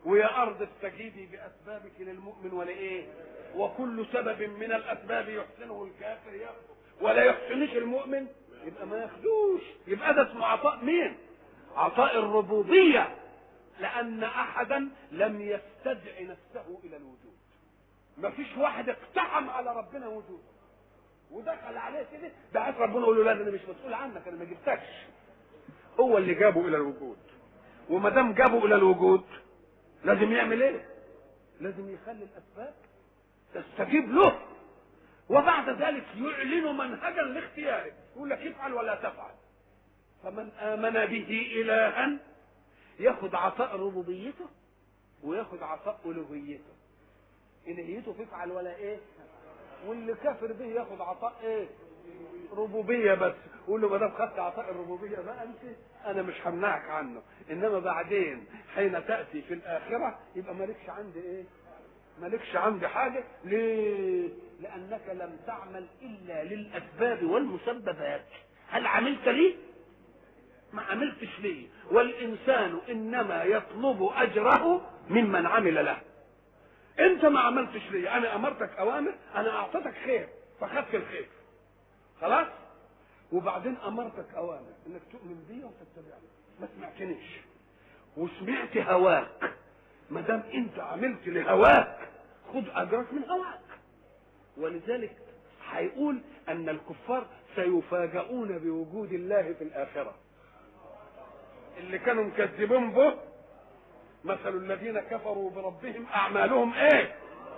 ويا ارض استجيبي باسبابك للمؤمن ولايه وكل سبب من الاسباب يحسنه الكافر ياخذه ولا يحسنش المؤمن يبقى ما ياخدوش يبقى ده اسمه عطاء مين عطاء الربوبيه لان احدا لم يستدع نفسه الى الوجود ما فيش واحد اقتحم على ربنا وجوده ودخل عليه كده ده عايز ربنا يقول له لا ده انا مش مسؤول عنك انا ما جبتكش هو اللي جابه الى الوجود وما دام جابه الى الوجود لازم يعمل ايه لازم يخلي الاسباب تستجيب له وبعد ذلك يعلن منهجا لاختياره يقول لك افعل ولا تفعل فمن امن به الها ياخد عطاء ربوبيته وياخد عطاء الوهيته الهيته تفعل ولا ايه واللي كافر به ياخد عطاء ايه ربوبيه بس قول له ما دام خدت عطاء الربوبيه بقى انت انا مش همنعك عنه انما بعدين حين تاتي في الاخره يبقى مالكش عندي ايه مالكش عندي حاجه ليه لانك لم تعمل الا للاسباب والمسببات هل عملت ليه ما عملتش ليه والانسان انما يطلب اجره ممن عمل له انت ما عملتش ليه انا امرتك اوامر انا اعطيتك خير فخدت الخير خلاص وبعدين امرتك اوامر انك تؤمن بي وتتبعني ما سمعتنيش وسمعت هواك ما دام انت عملت لهواك خد اجرك من هواك ولذلك هيقول ان الكفار سيفاجؤون بوجود الله في الاخره اللي كانوا مكذبين به مثل الذين كفروا بربهم اعمالهم ايه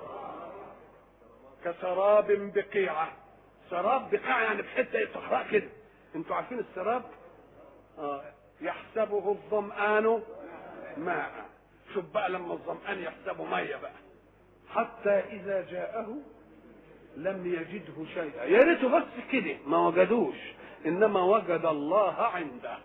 كسراب بقيعه سراب بقيعه يعني بحته صحراء كده انتوا عارفين السراب آه يحسبه الظمآن ماء شوف بقى لما الظمآن يحسبه ميه بقى حتى اذا جاءه لم يجده شيئا يا ريته بس كده ما وجدوش انما وجد الله عنده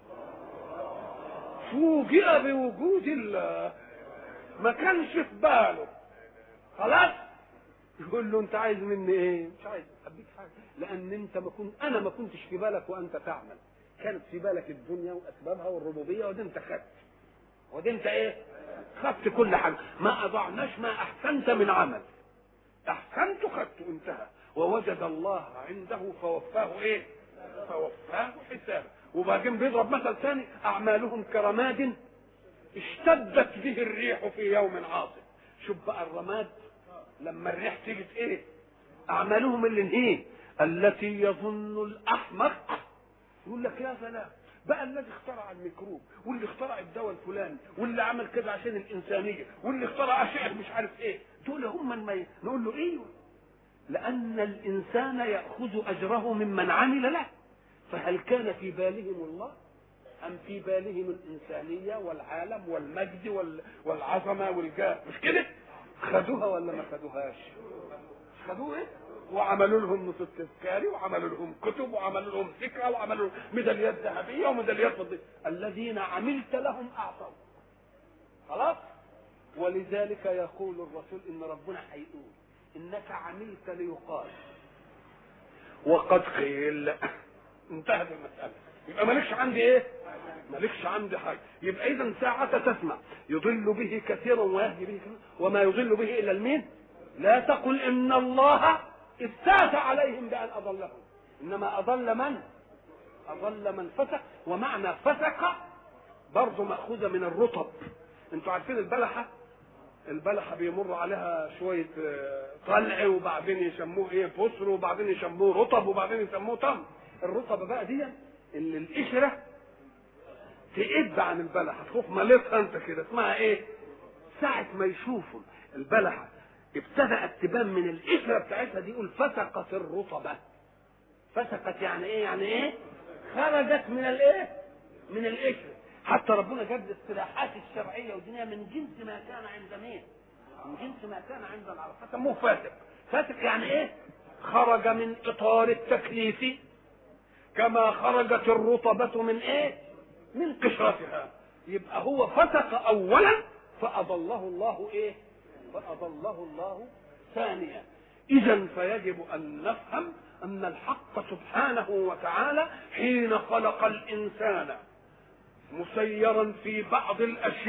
فوجئ بوجود الله ما كانش في باله خلاص يقول له انت عايز مني ايه مش عايز اديك حاجه لان انت ما كنت انا ما كنتش في بالك وانت تعمل كانت في بالك الدنيا واسبابها والربوبيه ودي انت خدت ودي انت ايه خدت كل حاجه ما اضعناش ما احسنت من عمل احسنت خدت انتهى ووجد الله عنده فوفاه ايه فوفاه حسابه وبعدين بيضرب مثل ثاني اعمالهم كرماد اشتدت به الريح في يوم عاصف شوف بقى الرماد لما الريح تيجي ايه اعمالهم اللي انهيه التي يظن الاحمق يقول لك يا سلام بقى الذي اخترع الميكروب واللي اخترع الدواء الفلاني واللي عمل كده عشان الانسانيه واللي اخترع اشعه مش عارف ايه دول هم من ما ي... نقول له ايوه لان الانسان ياخذ اجره ممن عمل له فهل كان في بالهم الله ام في بالهم الانسانيه والعالم والمجد وال... والعظمه والجاه مش كده خدوها ولا ما خدوهاش خدوه ايه وعملوا لهم نصوص تذكاري وعملوا لهم كتب وعملوا لهم فكره وعملوا لهم ميداليات ذهبيه وميداليات فضيه الذين عملت لهم اعطوا خلاص ولذلك يقول الرسول ان ربنا هيقول انك عملت ليقال وقد قيل انتهت المساله يبقى مالكش عندي ايه مالكش عندي حاجه يبقى اذا ساعة تسمع يضل به كثيرا ويهدي به كثيرا وما يضل به الا المين لا تقل ان الله افتات عليهم بان اضلهم انما اضل من اضل من فسق ومعنى فسق برضه ماخوذه من الرطب انتوا عارفين البلحه البلحه بيمر عليها شويه طلع وبعدين يسموه ايه بصر وبعدين يسموه رطب وبعدين يسموه تمر الرطب بقى دي اللي القشره تقب عن البلحه تخوف مالتها انت كده اسمها ايه ساعه ما يشوفوا البلحه ابتدأت تبان من القشرة بتاعتها دي يقول فسقت الرطبة فسقت يعني ايه يعني ايه خرجت من الايه من القشرة حتى ربنا جاب الاصطلاحات الشرعية والدنيا من جنس ما كان عند مين من جنس ما كان عند العرب فسموه فاسق فاسق يعني ايه خرج من اطار التكليف كما خرجت الرطبة من ايه من قشرتها يبقى هو فسق اولا فاضله الله ايه فأضله الله ثانيا إذا فيجب أن نفهم أن الحق سبحانه وتعالى حين خلق الإنسان مسيرا في بعض الأشياء